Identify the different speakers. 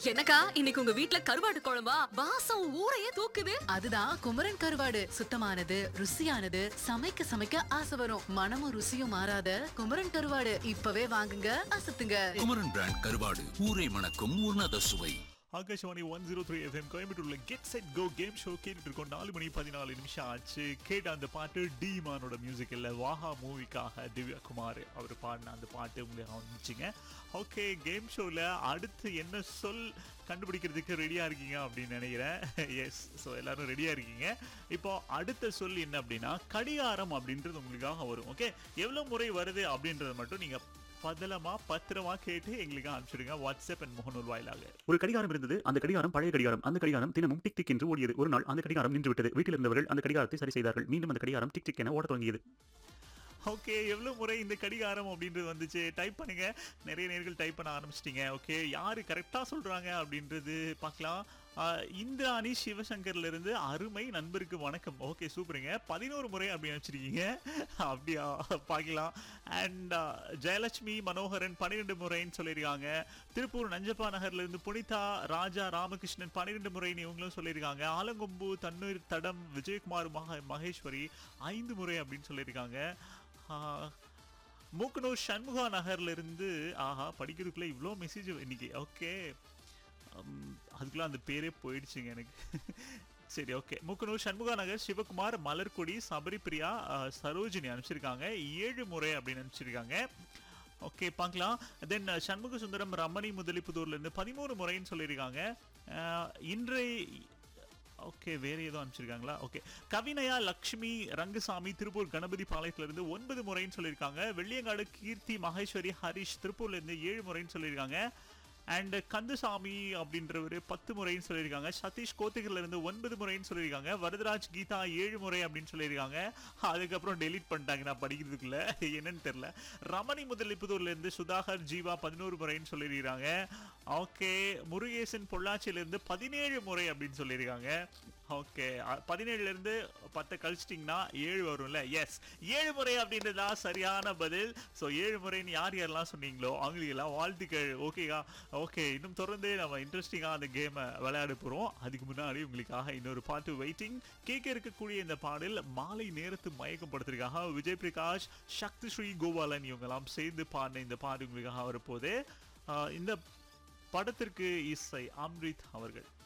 Speaker 1: என்னக்கா இன்னைக்கு உங்க வீட்ல கருவாடு குழம்பா வாசம் ஊரையே தூக்குது
Speaker 2: அதுதான் குமரன் கருவாடு சுத்தமானது ருசியானது சமைக்க சமைக்க ஆசை வரும் மனமும் ருசியும் மாறாத குமரன் கருவாடு இப்பவே வாங்குங்க அசத்துங்க
Speaker 3: குமரன் பிராண்ட் கருவாடு ஊரை மணக்கும் உன்னத சுவை
Speaker 4: Akashvani one zero three FM கோயம்புத்தூர்ல get set go game show கேட்டுட்டு இருக்கோம் நாலு மணி பதினாலு நிமிஷம் ஆச்சு கேட்ட அந்த பாட்டு டி மானோட மியூசிக்கில் வாஹா மூவிக்காக திவ்யா குமார் அவர் பாடின அந்த பாட்டு உங்களுக்கு வந்துச்சுங்க ஓகே கேம் ஷோவில் அடுத்து என்ன சொல் கண்டுபிடிக்கிறதுக்கு ரெடியாக இருக்கீங்க அப்படின்னு நினைக்கிறேன் எஸ் ஸோ எல்லாரும் ரெடியாக இருக்கீங்க இப்போ அடுத்த சொல் என்ன அப்படின்னா கடிகாரம் அப்படின்றது உங்களுக்காக வரும் ஓகே எவ்வளோ முறை வருது அப்படின்றத மட்டும் நீங்கள் பதலமா பத்திரமா கேட்டு எங்களுக்கு அனுப்பிச்சிடுங்க வாட்ஸ்அப் அண்ட் முகநூல் வாயிலாக
Speaker 5: ஒரு கடிகாரம் இருந்தது அந்த கடிகாரம் பழைய கடிகாரம் அந்த கடிகாரம் தினமும் டிக் டிக் என்று ஓடியது ஒரு நாள் அந்த கடிகாரம் நின்று விட்டது வீட்டில் இருந்தவர்கள் அந்த கடிகாரத்தை சரி செய்தார்கள் மீண்டும் அந்த கடிகாரம் டிக் டிக் என ஓடத் தொடங்கியது
Speaker 4: ஓகே எவ்வளவு முறை இந்த கடிகாரம் அப்படின்றது வந்துச்சு டைப் பண்ணுங்க நிறைய நேர்கள் டைப் பண்ண ஆரம்பிச்சிட்டீங்க ஓகே யாரு கரெக்டா சொல்றாங்க அப்படின்றது பார்க்கலாம் ஆஹ் இந்திராணி சிவசங்கர்ல இருந்து அருமை நண்பருக்கு வணக்கம் ஓகே சூப்பருங்க பதினோரு முறை அப்படின்னு வச்சிருக்கீங்க அப்படியா பார்க்கலாம் அண்ட் ஜெயலட்சுமி மனோகரன் பன்னிரெண்டு முறைன்னு சொல்லியிருக்காங்க திருப்பூர் நஞ்சப்பா நகர்ல இருந்து புனிதா ராஜா ராமகிருஷ்ணன் பன்னிரெண்டு முறைன்னு இவங்களும் சொல்லியிருக்காங்க ஆலங்கொம்பு தண்ணீர் தடம் விஜயகுமார் மக மகேஸ்வரி ஐந்து முறை அப்படின்னு சொல்லியிருக்காங்க ஆஹ், மூக்கனூர் சண்முகா நகர்ல இருந்து ஆஹா படிக்கிறதுக்குள்ள இவ்வளோ மெசேஜ் இன்னைக்கு ஓகே அதுக்குள்ள அந்த பேரே போயிடுச்சுங்க எனக்கு சரி ஓகே மூக்கனூர் சண்முகா நகர் சிவகுமார் மலர்கொடி சபரிபிரியா ஆஹ், சரோஜினி அனுப்பிச்சிருக்காங்க ஏழு முறை அப்படின்னு அனுப்பிச்சிருக்காங்க ஓகே பார்க்கலாம் தென் சண்முக சுந்தரம் ரமணி முதலிப்புதூர்ல இருந்து பதிமூணு முறைன்னு சொல்லியிருக்காங்க ஆஹ், இன்றைய ஓகே வேற ஏதோ அனுப்பிச்சிருக்காங்களா ஓகே கவினயா லக்ஷ்மி ரங்கசாமி திருப்பூர் கணபதி பாளையத்துல இருந்து ஒன்பது முறைன்னு சொல்லியிருக்காங்க வெள்ளியங்காடு கீர்த்தி மகேஸ்வரி ஹரிஷ் திருப்பூர்ல இருந்து ஏழு முறைன்னு சொல்லியிருக்காங்க அண்ட் கந்தசாமி அப்படின்றவர் பத்து முறைன்னு சொல்லியிருக்காங்க சதீஷ் கோத்தகிரில இருந்து ஒன்பது முறைன்னு சொல்லியிருக்காங்க வரதராஜ் கீதா ஏழு முறை அப்படின்னு சொல்லியிருக்காங்க அதுக்கப்புறம் டெலீட் பண்ணிட்டாங்க நான் படிக்கிறதுக்குள்ள என்னன்னு தெரியல ரமணி முதலிப்புதூர்ல இருந்து சுதாகர் ஜீவா பதினோரு முறைன்னு சொல்லியிருக்காங்க ஓகே முருகேசன் பொள்ளாச்சியில இருந்து பதினேழு முறை அப்படின்னு சொல்லியிருக்காங்க ஓகே பதினேழுல இருந்து பத்தை கழிச்சிட்டிங்கன்னா ஏழு வரும்ல எஸ் ஏழு முறை அப்படின்றதா சரியான பதில் ஸோ ஏழு முறைன்னு யார் யாரெல்லாம் சொன்னீங்களோ அவங்களுக்கு எல்லாம் வாழ்த்துக்கள் ஓகேவா ஓகே இன்னும் தொடர்ந்து நம்ம இன்ட்ரெஸ்டிங்காக அந்த கேமை விளையாட போகிறோம் அதுக்கு முன்னாடி உங்களுக்காக இன்னொரு பாட்டு வெயிட்டிங் கேட்க இருக்கக்கூடிய இந்த பாடல் மாலை நேரத்து மயக்கம் படுத்திருக்காக விஜய் பிரகாஷ் சக்தி ஸ்ரீ கோபாலன் இவங்கெல்லாம் சேர்ந்து பாடின இந்த பாட்டு உங்களுக்காக வரப்போகுது ஆஹ் இந்த படத்திற்கு இசை அம்ரித் அவர்கள்